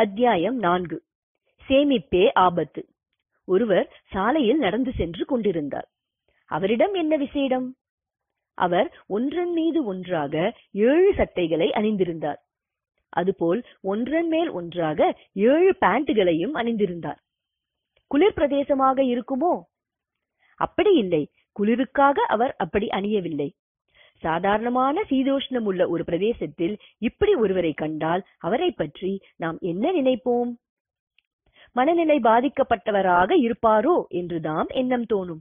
அத்தியாயம் நான்கு சேமிப்பே ஆபத்து ஒருவர் சாலையில் நடந்து சென்று கொண்டிருந்தார் அவரிடம் என்ன விசேடம் அவர் ஒன்றன் மீது ஒன்றாக ஏழு சட்டைகளை அணிந்திருந்தார் அதுபோல் ஒன்றன் மேல் ஒன்றாக ஏழு பேண்ட்டுகளையும் அணிந்திருந்தார் குளிர் பிரதேசமாக இருக்குமோ அப்படி இல்லை குளிருக்காக அவர் அப்படி அணியவில்லை சாதாரணமான சீதோஷ்ணம் உள்ள ஒரு பிரதேசத்தில் இப்படி ஒருவரை கண்டால் அவரை பற்றி நாம் என்ன நினைப்போம் மனநிலை பாதிக்கப்பட்டவராக இருப்பாரோ என்று நாம் எண்ணம் தோணும்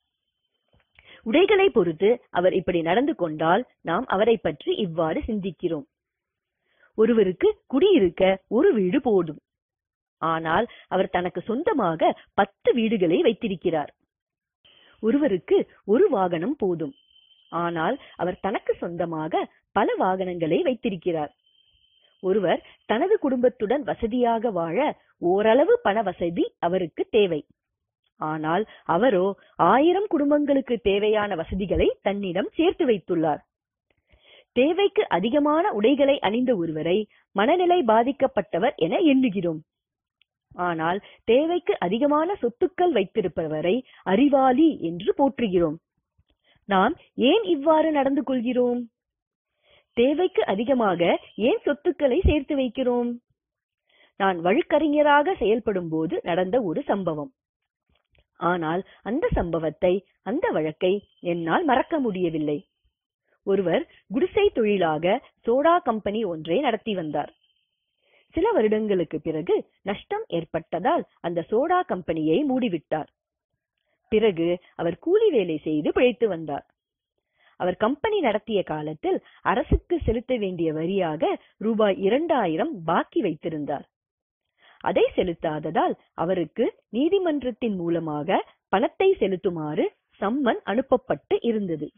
உடைகளை பொறுத்து அவர் இப்படி நடந்து கொண்டால் நாம் அவரை பற்றி இவ்வாறு சிந்திக்கிறோம் ஒருவருக்கு குடியிருக்க ஒரு வீடு போதும் ஆனால் அவர் தனக்கு சொந்தமாக பத்து வீடுகளை வைத்திருக்கிறார் ஒருவருக்கு ஒரு வாகனம் போதும் ஆனால் அவர் தனக்கு சொந்தமாக பல வாகனங்களை வைத்திருக்கிறார் ஒருவர் தனது குடும்பத்துடன் வசதியாக வாழ ஓரளவு பண வசதி அவருக்கு தேவை ஆனால் அவரோ ஆயிரம் குடும்பங்களுக்கு தேவையான வசதிகளை தன்னிடம் சேர்த்து வைத்துள்ளார் தேவைக்கு அதிகமான உடைகளை அணிந்த ஒருவரை மனநிலை பாதிக்கப்பட்டவர் என எண்ணுகிறோம் ஆனால் தேவைக்கு அதிகமான சொத்துக்கள் வைத்திருப்பவரை அறிவாளி என்று போற்றுகிறோம் நாம் ஏன் இவ்வாறு நடந்து கொள்கிறோம் தேவைக்கு அதிகமாக ஏன் சொத்துக்களை சேர்த்து வைக்கிறோம் நான் வழக்கறிஞராக செயல்படும் போது நடந்த ஒரு சம்பவம் ஆனால் அந்த சம்பவத்தை அந்த வழக்கை என்னால் மறக்க முடியவில்லை ஒருவர் குடிசை தொழிலாக சோடா கம்பெனி ஒன்றை நடத்தி வந்தார் சில வருடங்களுக்கு பிறகு நஷ்டம் ஏற்பட்டதால் அந்த சோடா கம்பெனியை மூடிவிட்டார் பிறகு அவர் கூலி வேலை செய்து பிழைத்து வந்தார் அவர் கம்பெனி நடத்திய காலத்தில் அரசுக்கு செலுத்த வேண்டிய வரியாக ரூபாய் இரண்டாயிரம் பாக்கி வைத்திருந்தார் அதை செலுத்தாததால் அவருக்கு நீதிமன்றத்தின் மூலமாக பணத்தை செலுத்துமாறு சம்மன் அனுப்பப்பட்டு இருந்தது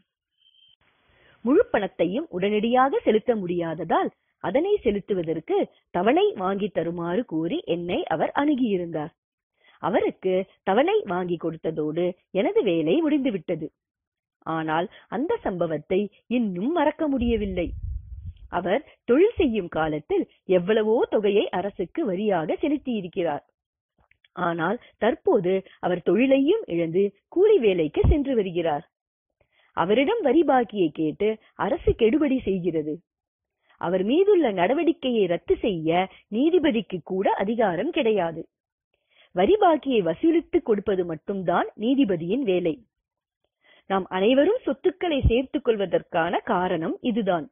முழு பணத்தையும் உடனடியாக செலுத்த முடியாததால் அதனை செலுத்துவதற்கு தவணை வாங்கி தருமாறு கூறி என்னை அவர் அணுகியிருந்தார் அவருக்கு தவணை வாங்கி கொடுத்ததோடு எனது வேலை முடிந்துவிட்டது ஆனால் அந்த சம்பவத்தை இன்னும் மறக்க முடியவில்லை அவர் தொழில் செய்யும் காலத்தில் எவ்வளவோ தொகையை அரசுக்கு வரியாக செலுத்தியிருக்கிறார் ஆனால் தற்போது அவர் தொழிலையும் இழந்து கூலி வேலைக்கு சென்று வருகிறார் அவரிடம் வரி பாக்கியை கேட்டு அரசு கெடுபடி செய்கிறது அவர் மீதுள்ள நடவடிக்கையை ரத்து செய்ய நீதிபதிக்கு கூட அதிகாரம் கிடையாது வரி பாக்கியை வசூலித்துக் கொடுப்பது மட்டும்தான் நீதிபதியின் வேலை நாம் அனைவரும் சொத்துக்களை சேர்த்துக் கொள்வதற்கான காரணம் இதுதான்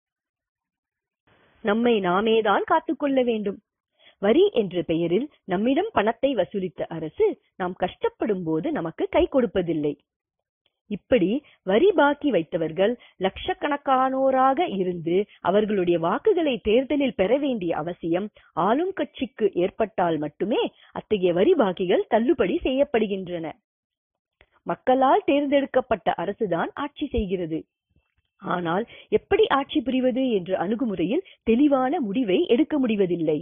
நம்மை நாமேதான் காத்துக்கொள்ள வேண்டும் வரி என்ற பெயரில் நம்மிடம் பணத்தை வசூலித்த அரசு நாம் கஷ்டப்படும் போது நமக்கு கை கொடுப்பதில்லை இப்படி வரி பாக்கி வைத்தவர்கள் லட்சக்கணக்கானோராக இருந்து அவர்களுடைய வாக்குகளை தேர்தலில் பெற வேண்டிய அவசியம் ஆளும் கட்சிக்கு ஏற்பட்டால் மட்டுமே அத்தகைய வரி பாக்கிகள் தள்ளுபடி செய்யப்படுகின்றன மக்களால் தேர்ந்தெடுக்கப்பட்ட அரசுதான் ஆட்சி செய்கிறது ஆனால் எப்படி ஆட்சி புரிவது என்ற அணுகுமுறையில் தெளிவான முடிவை எடுக்க முடிவதில்லை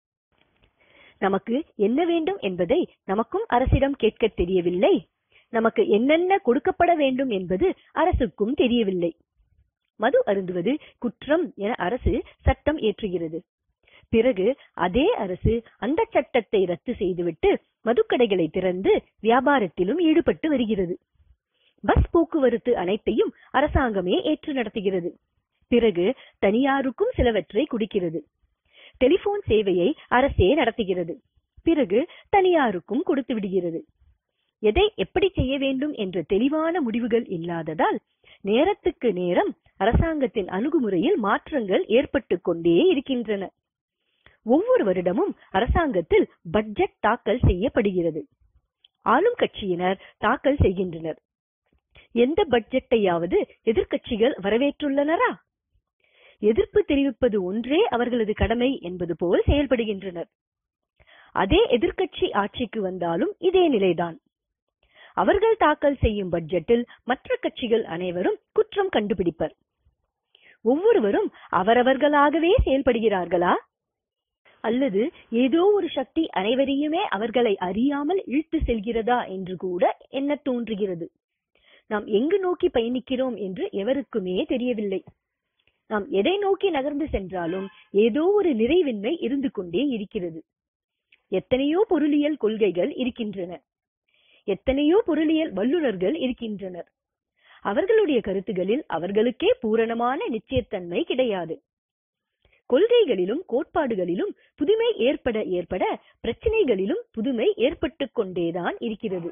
நமக்கு என்ன வேண்டும் என்பதை நமக்கும் அரசிடம் கேட்க தெரியவில்லை நமக்கு என்னென்ன கொடுக்கப்பட வேண்டும் என்பது அரசுக்கும் தெரியவில்லை மது அருந்துவது குற்றம் என அரசு சட்டம் ஏற்றுகிறது பிறகு அதே அரசு அந்த சட்டத்தை ரத்து செய்துவிட்டு மதுக்கடைகளை திறந்து வியாபாரத்திலும் ஈடுபட்டு வருகிறது பஸ் போக்குவரத்து அனைத்தையும் அரசாங்கமே ஏற்று நடத்துகிறது பிறகு தனியாருக்கும் சிலவற்றை குடிக்கிறது டெலிபோன் சேவையை அரசே நடத்துகிறது பிறகு தனியாருக்கும் கொடுத்து விடுகிறது எதை எப்படி செய்ய வேண்டும் என்ற தெளிவான முடிவுகள் இல்லாததால் நேரத்துக்கு நேரம் அரசாங்கத்தின் அணுகுமுறையில் மாற்றங்கள் ஏற்பட்டு கொண்டே இருக்கின்றன ஒவ்வொரு வருடமும் அரசாங்கத்தில் பட்ஜெட் தாக்கல் செய்யப்படுகிறது ஆளும் கட்சியினர் தாக்கல் செய்கின்றனர் எந்த பட்ஜெட்டையாவது எதிர்க்கட்சிகள் வரவேற்றுள்ளனரா எதிர்ப்பு தெரிவிப்பது ஒன்றே அவர்களது கடமை என்பது போல் செயல்படுகின்றனர் அதே எதிர்க்கட்சி ஆட்சிக்கு வந்தாலும் இதே நிலைதான் அவர்கள் தாக்கல் செய்யும் பட்ஜெட்டில் மற்ற கட்சிகள் அனைவரும் குற்றம் கண்டுபிடிப்பர் ஒவ்வொருவரும் அவரவர்களாகவே செயல்படுகிறார்களா அல்லது ஏதோ ஒரு சக்தி அனைவரையுமே அவர்களை அறியாமல் இழுத்து செல்கிறதா என்று கூட என்ன தோன்றுகிறது நாம் எங்கு நோக்கி பயணிக்கிறோம் என்று எவருக்குமே தெரியவில்லை நாம் எதை நோக்கி நகர்ந்து சென்றாலும் ஏதோ ஒரு நிறைவின்மை இருந்து கொண்டே இருக்கிறது எத்தனையோ பொருளியல் கொள்கைகள் இருக்கின்றன எத்தனையோ பொருளியல் வல்லுநர்கள் இருக்கின்றனர் அவர்களுடைய கருத்துகளில் அவர்களுக்கே பூரணமான நிச்சயத்தன்மை கிடையாது கொள்கைகளிலும் கோட்பாடுகளிலும் புதுமை ஏற்பட ஏற்பட பிரச்சனைகளிலும் புதுமை ஏற்பட்டு கொண்டேதான் இருக்கிறது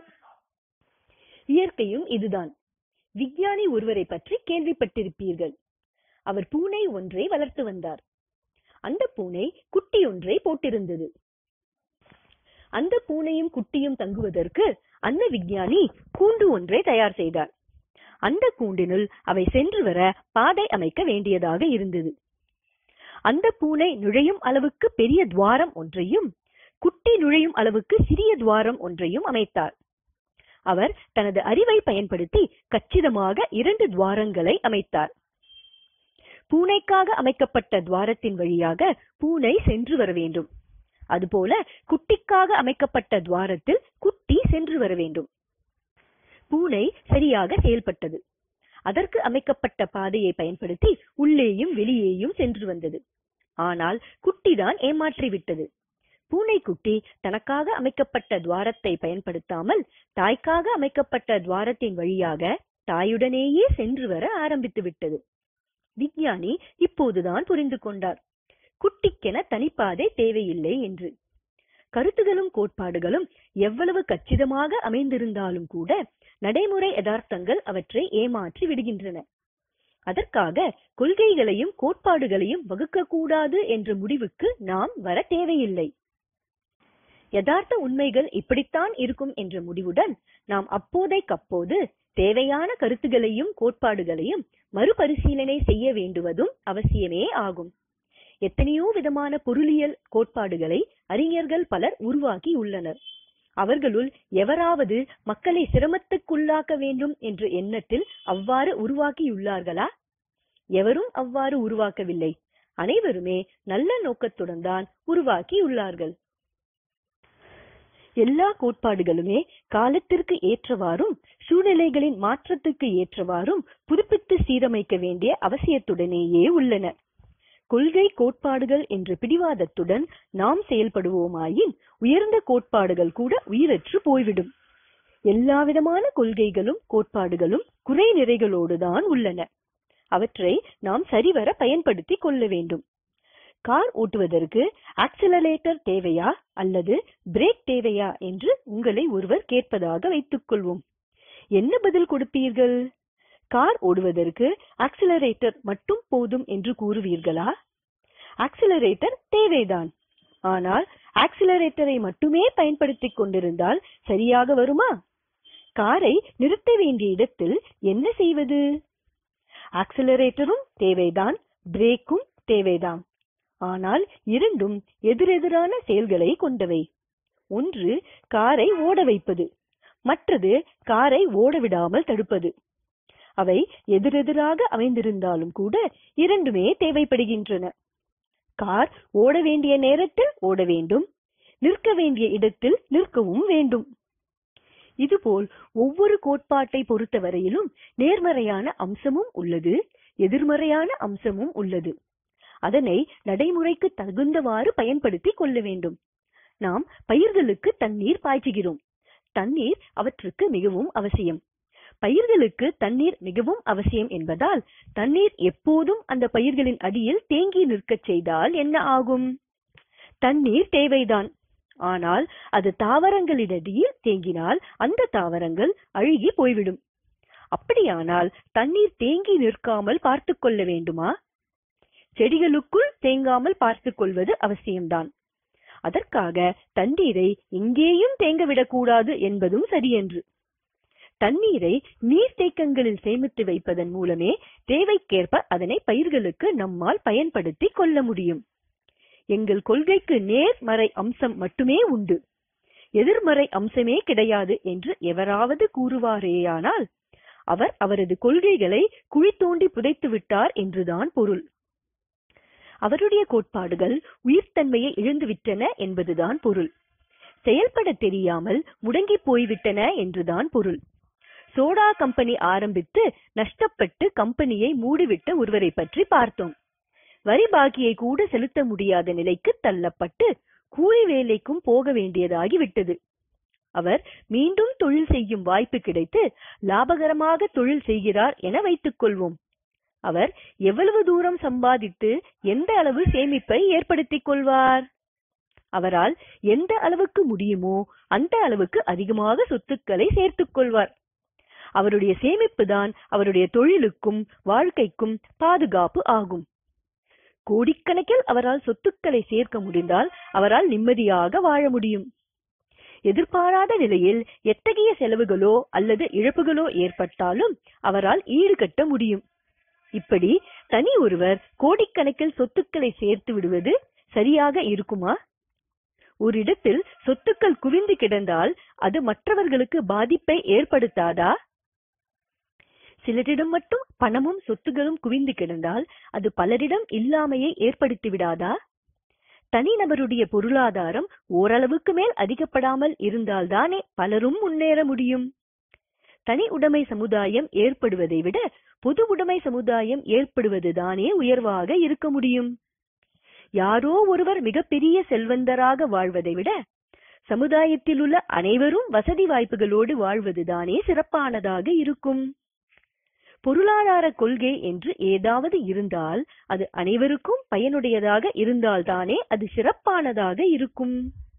இயற்கையும் இதுதான் விஞ்ஞானி ஒருவரை பற்றி கேள்விப்பட்டிருப்பீர்கள் அவர் பூனை ஒன்றை வளர்த்து வந்தார் அந்த பூனை குட்டி ஒன்றை போட்டிருந்தது அந்த பூனையும் குட்டியும் தங்குவதற்கு அந்த விஞ்ஞானி கூண்டு ஒன்றை தயார் செய்தார் அந்த கூண்டினுள் அவை சென்று வர பாதை அமைக்க வேண்டியதாக இருந்தது அந்த பூனை நுழையும் அளவுக்கு பெரிய துவாரம் ஒன்றையும் குட்டி நுழையும் அளவுக்கு சிறிய துவாரம் ஒன்றையும் அமைத்தார் அவர் தனது அறிவை பயன்படுத்தி கச்சிதமாக இரண்டு துவாரங்களை அமைத்தார் பூனைக்காக அமைக்கப்பட்ட துவாரத்தின் வழியாக பூனை சென்று வர வேண்டும் அதுபோல குட்டிக்காக அமைக்கப்பட்ட துவாரத்தில் குட்டி சென்று வர வேண்டும் பூனை சரியாக செயல்பட்டது அதற்கு அமைக்கப்பட்ட பாதையை பயன்படுத்தி உள்ளேயும் வெளியேயும் சென்று வந்தது ஆனால் குட்டிதான் ஏமாற்றி விட்டது பூனைக்குட்டி தனக்காக அமைக்கப்பட்ட துவாரத்தை பயன்படுத்தாமல் தாய்க்காக அமைக்கப்பட்ட துவாரத்தின் வழியாக தாயுடனேயே சென்று வர ஆரம்பித்து விட்டது விஞ்ஞானி இப்போதுதான் புரிந்து கொண்டார் குட்டிக்கென தனிப்பாதை தேவையில்லை என்று கருத்துகளும் கோட்பாடுகளும் எவ்வளவு கச்சிதமாக அமைந்திருந்தாலும் கூட நடைமுறை யதார்த்தங்கள் அவற்றை ஏமாற்றி விடுகின்றன அதற்காக கொள்கைகளையும் கோட்பாடுகளையும் வகுக்கக்கூடாது என்ற முடிவுக்கு நாம் வர தேவையில்லை யதார்த்த உண்மைகள் இப்படித்தான் இருக்கும் என்ற முடிவுடன் நாம் அப்போதைக்கப்போது தேவையான கருத்துகளையும் கோட்பாடுகளையும் மறுபரிசீலனை செய்ய வேண்டுவதும் அவசியமே ஆகும் எத்தனையோ விதமான பொருளியல் கோட்பாடுகளை அறிஞர்கள் பலர் உருவாக்கி உள்ளனர் அவர்களுள் எவராவது மக்களை சிரமத்துக்குள்ளாக்க வேண்டும் என்ற எண்ணத்தில் அவ்வாறு உருவாக்கியுள்ளார்களா எவரும் அவ்வாறு உருவாக்கவில்லை அனைவருமே நல்ல நோக்கத்துடன் தான் உருவாக்கியுள்ளார்கள் எல்லா கோட்பாடுகளுமே காலத்திற்கு ஏற்றவாறும் சூழ்நிலைகளின் மாற்றத்துக்கு ஏற்றவாறும் புதுப்பித்து சீரமைக்க வேண்டிய அவசியத்துடனேயே உள்ளன கொள்கை கோட்பாடுகள் என்ற பிடிவாதத்துடன் நாம் செயல்படுவோமாயின் உயர்ந்த கோட்பாடுகள் கூட உயிரற்று போய்விடும் எல்லாவிதமான கொள்கைகளும் கோட்பாடுகளும் குறை நிறைகளோடுதான் உள்ளன அவற்றை நாம் சரிவர பயன்படுத்திக் கொள்ள வேண்டும் கார் ஓட்டுவதற்கு ஆக்சிலரேட்டர் தேவையா அல்லது பிரேக் தேவையா என்று உங்களை ஒருவர் கேட்பதாக வைத்துக் கொள்வோம் என்ன பதில் கொடுப்பீர்கள் கார் ஓடுவதற்கு ஆக்சிலரேட்டர் மட்டும் போதும் என்று கூறுவீர்களா ஆக்சிலரேட்டர் தேவைதான் ஆனால் ஆக்சிலரேட்டரை மட்டுமே பயன்படுத்திக் கொண்டிருந்தால் சரியாக வருமா காரை நிறுத்த வேண்டிய இடத்தில் என்ன செய்வது ஆக்சிலரேட்டரும் தேவைதான் பிரேக்கும் தேவைதான் ஆனால் இரண்டும் எதிரெதிரான செயல்களை கொண்டவை ஒன்று காரை ஓட வைப்பது மற்றது காரை ஓட விடாமல் தடுப்பது அவை எதிரெதிராக அமைந்திருந்தாலும் கூட இரண்டுமே தேவைப்படுகின்றன கார் ஓட வேண்டிய நேரத்தில் ஓட வேண்டும் நிற்க வேண்டிய இடத்தில் நிற்கவும் வேண்டும் இதுபோல் ஒவ்வொரு கோட்பாட்டை பொறுத்தவரையிலும் நேர்மறையான அம்சமும் உள்ளது எதிர்மறையான அம்சமும் உள்ளது அதனை நடைமுறைக்கு தகுந்தவாறு பயன்படுத்திக் கொள்ள வேண்டும் நாம் பயிர்களுக்கு தண்ணீர் பாய்ச்சுகிறோம் தண்ணீர் அவற்றுக்கு மிகவும் அவசியம் பயிர்களுக்கு தண்ணீர் மிகவும் அவசியம் என்பதால் தண்ணீர் எப்போதும் அந்த பயிர்களின் அடியில் தேங்கி நிற்கச் செய்தால் என்ன ஆகும் தண்ணீர் தேவைதான் ஆனால் அது தாவரங்களினடியில் தேங்கினால் அந்த தாவரங்கள் அழுகி போய்விடும் அப்படியானால் தண்ணீர் தேங்கி நிற்காமல் பார்த்துக் கொள்ள வேண்டுமா செடிகளுக்குள் தேங்காமல் பார்த்துக் கொள்வது அவசியம்தான் அதற்காக தண்ணீரை எங்கேயும் தேங்க விடக்கூடாது என்பதும் சரியென்று தண்ணீரை நீர்த்தேக்கங்களில் சேமித்து வைப்பதன் மூலமே தேவைக்கேற்ப அதனை பயிர்களுக்கு நம்மால் பயன்படுத்தி கொள்ள முடியும் எங்கள் கொள்கைக்கு நேர்மறை அம்சம் மட்டுமே உண்டு எதிர்மறை அம்சமே கிடையாது என்று எவராவது கூறுவாரேயானால் அவர் அவரது கொள்கைகளை குழி தோண்டி புதைத்து விட்டார் என்றுதான் பொருள் அவருடைய கோட்பாடுகள் உயிர்த்தன்மையை இழந்துவிட்டன என்பதுதான் பொருள் செயல்பட தெரியாமல் முடங்கி போய்விட்டன என்றுதான் பொருள் சோடா கம்பெனி ஆரம்பித்து நஷ்டப்பட்டு கம்பெனியை மூடிவிட்ட ஒருவரை பற்றி பார்த்தோம் வரி பாக்கியை கூட செலுத்த முடியாத நிலைக்கு தள்ளப்பட்டு கூலி வேலைக்கும் போக வேண்டியதாகி விட்டது அவர் மீண்டும் தொழில் செய்யும் வாய்ப்பு கிடைத்து லாபகரமாக தொழில் செய்கிறார் என வைத்துக் கொள்வோம் அவர் எவ்வளவு தூரம் சம்பாதித்து எந்த அளவு சேமிப்பை ஏற்படுத்திக் கொள்வார் அவரால் எந்த அளவுக்கு முடியுமோ அந்த அளவுக்கு அதிகமாக சொத்துக்களை சேர்த்துக் கொள்வார் அவருடைய சேமிப்பு தான் அவருடைய தொழிலுக்கும் வாழ்க்கைக்கும் பாதுகாப்பு ஆகும் கோடிக்கணக்கில் அவரால் சொத்துக்களை சேர்க்க முடிந்தால் அவரால் நிம்மதியாக வாழ முடியும் எதிர்பாராத நிலையில் எத்தகைய செலவுகளோ அல்லது இழப்புகளோ ஏற்பட்டாலும் அவரால் ஈடுகட்ட முடியும் இப்படி தனி ஒருவர் கோடிக்கணக்கில் சொத்துக்களை சேர்த்து விடுவது சரியாக இருக்குமா ஒரு இடத்தில் சொத்துக்கள் குவிந்து கிடந்தால் அது மற்றவர்களுக்கு பாதிப்பை ஏற்படுத்தாதா சிலரிடம் மட்டும் பணமும் சொத்துகளும் குவிந்து கிடந்தால் அது பலரிடம் இல்லாமையை ஏற்படுத்தி விடாதா தனிநபருடைய பொருளாதாரம் ஓரளவுக்கு மேல் அதிகப்படாமல் இருந்தால்தானே பலரும் முன்னேற முடியும் தனி உடைமை சமுதாயம் ஏற்படுவதை விட பொது உடைமை சமுதாயம் ஏற்படுவதுதானே உயர்வாக இருக்க முடியும் யாரோ ஒருவர் மிகப்பெரிய செல்வந்தராக வாழ்வதை விட சமுதாயத்தில் உள்ள அனைவரும் வசதி வாய்ப்புகளோடு வாழ்வதுதானே சிறப்பானதாக இருக்கும் பொருளாதார கொள்கை என்று ஏதாவது இருந்தால் அது அனைவருக்கும் பயனுடையதாக இருந்தால்தானே அது சிறப்பானதாக இருக்கும்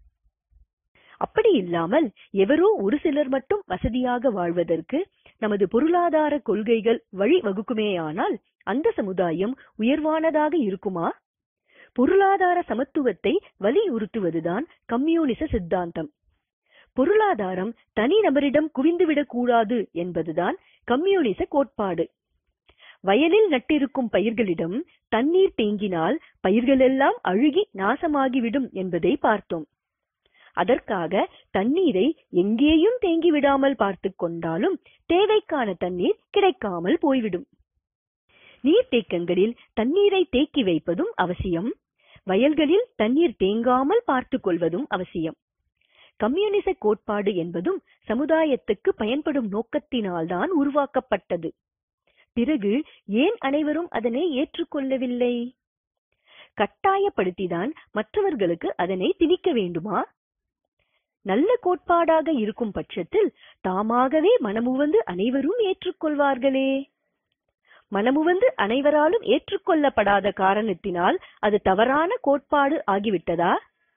அப்படி இல்லாமல் எவரோ ஒரு சிலர் மட்டும் வசதியாக வாழ்வதற்கு நமது பொருளாதார கொள்கைகள் வழி வகுக்குமேயானால் அந்த சமுதாயம் உயர்வானதாக இருக்குமா பொருளாதார சமத்துவத்தை வலியுறுத்துவதுதான் கம்யூனிச சித்தாந்தம் பொருளாதாரம் தனி நபரிடம் குவிந்துவிடக் கூடாது என்பதுதான் கம்யூனிச கோட்பாடு வயலில் நட்டிருக்கும் பயிர்களிடம் தண்ணீர் தேங்கினால் பயிர்களெல்லாம் அழுகி நாசமாகிவிடும் என்பதை பார்த்தோம் அதற்காக தண்ணீரை எங்கேயும் தேங்கி விடாமல் பார்த்து கொண்டாலும் தேவைக்கான தண்ணீர் கிடைக்காமல் போய்விடும் நீர்த்தேக்கங்களில் தண்ணீரை தேக்கி வைப்பதும் அவசியம் வயல்களில் தண்ணீர் தேங்காமல் பார்த்துக் கொள்வதும் அவசியம் கம்யூனிச கோட்பாடு என்பதும் சமுதாயத்துக்கு பயன்படும் நோக்கத்தினால்தான் உருவாக்கப்பட்டது பிறகு ஏன் அனைவரும் அதனை ஏற்றுக்கொள்ளவில்லை கட்டாயப்படுத்திதான் மற்றவர்களுக்கு அதனை திணிக்க வேண்டுமா நல்ல கோட்பாடாக இருக்கும் பட்சத்தில் தாமாகவே மனமுவந்து அனைவரும் ஏற்றுக்கொள்வார்களே மனமுவந்து அனைவராலும் ஏற்றுக்கொள்ளப்படாத காரணத்தினால் அது தவறான கோட்பாடு ஆகிவிட்டதா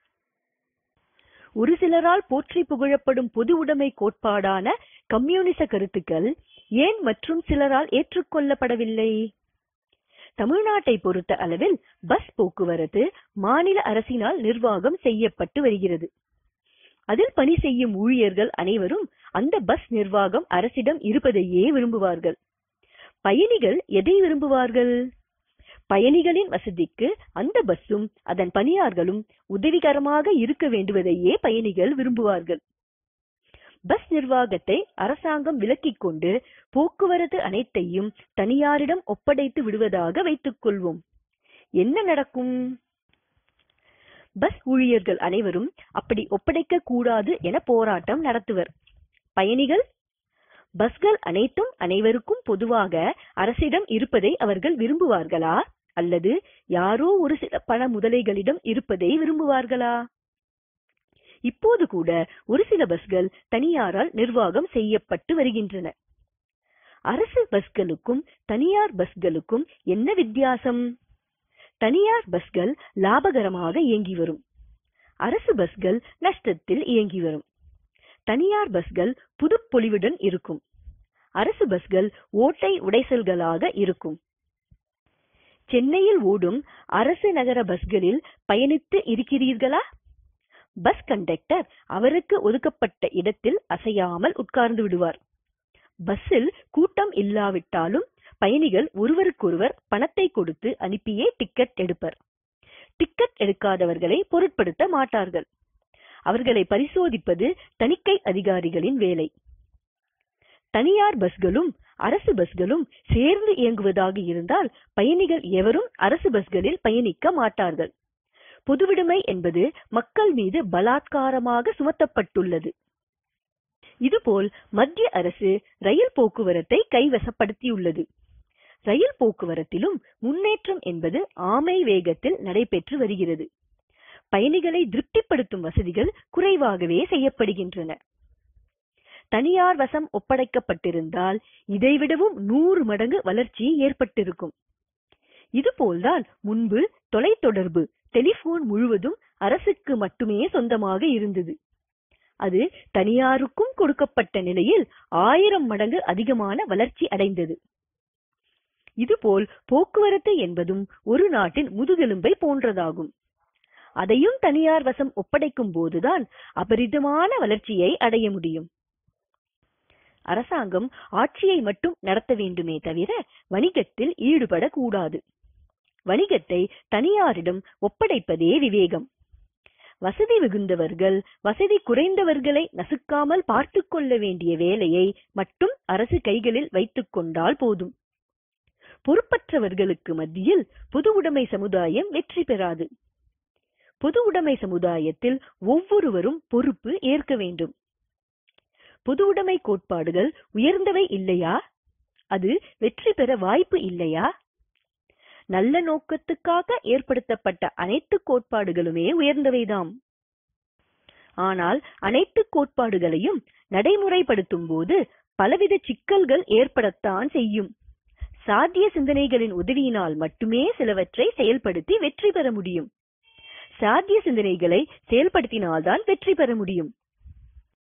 ஒரு சிலரால் போற்றி புகழப்படும் பொது உடைமை கோட்பாடான கம்யூனிச கருத்துக்கள் ஏன் மற்றும் சிலரால் ஏற்றுக்கொள்ளப்படவில்லை தமிழ்நாட்டை பொறுத்த அளவில் பஸ் போக்குவரத்து மாநில அரசினால் நிர்வாகம் செய்யப்பட்டு வருகிறது அதில் பணி செய்யும் ஊழியர்கள் அனைவரும் அந்த பஸ் நிர்வாகம் அரசிடம் இருப்பதையே விரும்புவார்கள் பயணிகள் எதை விரும்புவார்கள் பயணிகளின் வசதிக்கு அந்த பஸ்ஸும் அதன் பணியார்களும் உதவிகரமாக இருக்க வேண்டுவதையே பயணிகள் விரும்புவார்கள் பஸ் நிர்வாகத்தை அரசாங்கம் விலக்கிக் கொண்டு போக்குவரத்து அனைத்தையும் தனியாரிடம் ஒப்படைத்து விடுவதாக வைத்துக் கொள்வோம் என்ன நடக்கும் பஸ் ஊழியர்கள் அனைவரும் அப்படி ஒப்படைக்க கூடாது என போராட்டம் நடத்துவர் பயணிகள் பஸ்கள் அனைத்தும் அனைவருக்கும் பொதுவாக அரசிடம் இருப்பதை அவர்கள் விரும்புவார்களா அல்லது யாரோ ஒரு சில பண முதலைகளிடம் இருப்பதை விரும்புவார்களா இப்போது கூட ஒரு சில பஸ்கள் தனியாரால் நிர்வாகம் செய்யப்பட்டு வருகின்றன அரசு பஸ்களுக்கும் தனியார் பஸ்களுக்கும் என்ன வித்தியாசம் தனியார் பஸ்கள் லாபகரமாக இயங்கி வரும் அரசு பஸ்கள் நஷ்டத்தில் இயங்கி வரும் தனியார் பஸ்கள் புதுப்பொலிவுடன் இருக்கும் அரசு பஸ்கள் ஓட்டை உடைசல்களாக இருக்கும் சென்னையில் ஓடும் அரசு நகர பஸ்களில் பயணித்து இருக்கிறீர்களா பஸ் கண்டக்டர் அவருக்கு ஒதுக்கப்பட்ட இடத்தில் அசையாமல் உட்கார்ந்து விடுவார் பஸ்ஸில் கூட்டம் இல்லாவிட்டாலும் பயணிகள் ஒருவருக்கொருவர் பணத்தை கொடுத்து அனுப்பியே டிக்கெட் எடுப்பர் டிக்கெட் எடுக்காதவர்களை பொருட்படுத்த மாட்டார்கள் அவர்களை பரிசோதிப்பது தணிக்கை அதிகாரிகளின் வேலை தனியார் பஸ்களும் அரசு பஸ்களும் சேர்ந்து இயங்குவதாக இருந்தால் பயணிகள் எவரும் அரசு பஸ்களில் பயணிக்க மாட்டார்கள் பொதுவிடுமை என்பது மக்கள் மீது பலாத்காரமாக சுமத்தப்பட்டுள்ளது இதுபோல் மத்திய அரசு ரயில் போக்குவரத்தை கைவசப்படுத்தியுள்ளது ரயில் போக்குவரத்திலும் முன்னேற்றம் என்பது ஆமை வேகத்தில் நடைபெற்று வருகிறது பயணிகளை திருப்திப்படுத்தும் வசதிகள் குறைவாகவே செய்யப்படுகின்றன தனியார் வசம் ஒப்படைக்கப்பட்டிருந்தால் இதைவிடவும் நூறு மடங்கு வளர்ச்சி ஏற்பட்டிருக்கும் இதுபோல்தான் முன்பு தொலைத்தொடர்பு டெலிபோன் முழுவதும் அரசுக்கு மட்டுமே சொந்தமாக இருந்தது அது தனியாருக்கும் கொடுக்கப்பட்ட நிலையில் ஆயிரம் மடங்கு அதிகமான வளர்ச்சி அடைந்தது இதுபோல் போக்குவரத்து என்பதும் ஒரு நாட்டின் முதுகெலும்பை போன்றதாகும் அதையும் தனியார் வசம் ஒப்படைக்கும் போதுதான் அபரிதமான வளர்ச்சியை அடைய முடியும் அரசாங்கம் ஆட்சியை மட்டும் நடத்த வேண்டுமே தவிர வணிகத்தில் ஈடுபடக்கூடாது வணிகத்தை தனியாரிடம் ஒப்படைப்பதே விவேகம் வசதி மிகுந்தவர்கள் வசதி குறைந்தவர்களை நசுக்காமல் பார்த்து கொள்ள வேண்டிய வேலையை மட்டும் அரசு கைகளில் வைத்துக் கொண்டால் போதும் பொறுப்பற்றவர்களுக்கு மத்தியில் பொது உடைமை சமுதாயம் வெற்றி பெறாது பொது உடைமை சமுதாயத்தில் ஒவ்வொருவரும் பொறுப்பு ஏற்க வேண்டும் பொது உடைமை கோட்பாடுகள் உயர்ந்தவை இல்லையா அது வெற்றி பெற வாய்ப்பு இல்லையா நல்ல நோக்கத்துக்காக ஏற்படுத்தப்பட்ட அனைத்து கோட்பாடுகளுமே உயர்ந்தவைதாம் ஆனால் அனைத்து கோட்பாடுகளையும் நடைமுறைப்படுத்தும் போது பலவித சிக்கல்கள் ஏற்படத்தான் செய்யும் சாத்திய சிந்தனைகளின் உதவியினால் மட்டுமே சிலவற்றை செயல்படுத்தி வெற்றி பெற முடியும் சாத்திய சிந்தனைகளை செயல்படுத்தினால்தான் வெற்றி பெற முடியும்